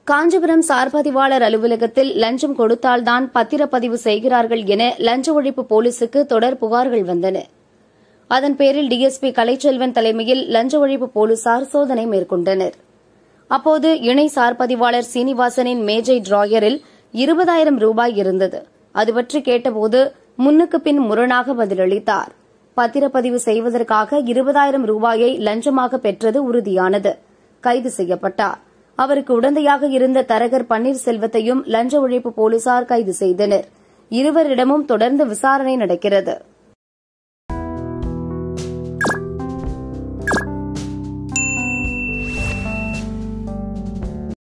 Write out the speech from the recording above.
காஞ்சிபுரம் சார்பதிவாளர் அலுவலகத்தில் லஞ்சம் கொடுத்தால்தான் பத்திரப்பதிவு செய்கிறார்கள் என லஞ்ச ஒழிப்பு போலீசுக்கு தொடர் புகார்கள் வந்தன அதன் பேரில் டிஎஸ்பி கலைச்செல்வன் தலைமையில் லஞ்ச ஒழிப்பு போலீசார் சோதனை மேற்கொண்டனர் அப்போது இணை சார்பதிவாளர் சீனிவாசனின் மேஜை டிராயரில் இருபதாயிரம் ரூபாய் இருந்தது அது பற்றி கேட்டபோது முன்னுக்கு பின் முரணாக பதிலளித்தார் பத்திரப்பதிவு செய்வதற்காக இருபதாயிரம் ரூபாயை லஞ்சமாக பெற்றது உறுதியானது கைது செய்யப்பட்டார் அவருக்கு உடந்தையாக இருந்த தரகர் பன்னீர்செல்வத்தையும் லஞ்ச ஒழிப்பு போலீசார் கைது செய்தனர் இருவரிடமும் தொடர்ந்து விசாரணை நடக்கிறது